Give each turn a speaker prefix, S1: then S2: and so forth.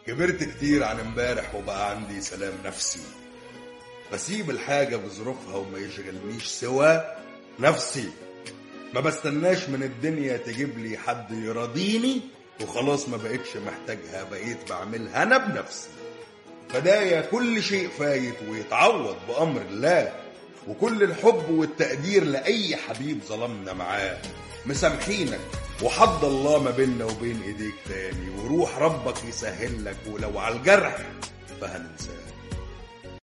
S1: كبرت كتير عن امبارح وبقى عندي سلام نفسي بسيب الحاجة بظروفها وما يشغلنيش سوى نفسي ما بستناش من الدنيا تجيب لي حد يراضيني وخلاص ما بقتش محتاجها بقيت بعملها انا بنفسي فدايا كل شيء فايت ويتعوض بأمر الله وكل الحب والتقدير لأي حبيب ظلمنا معاه مسامحينك وحد الله ما بيننا وبين ايديك تاني وروح ربك يسهل لك ولو على الجرح فهننساه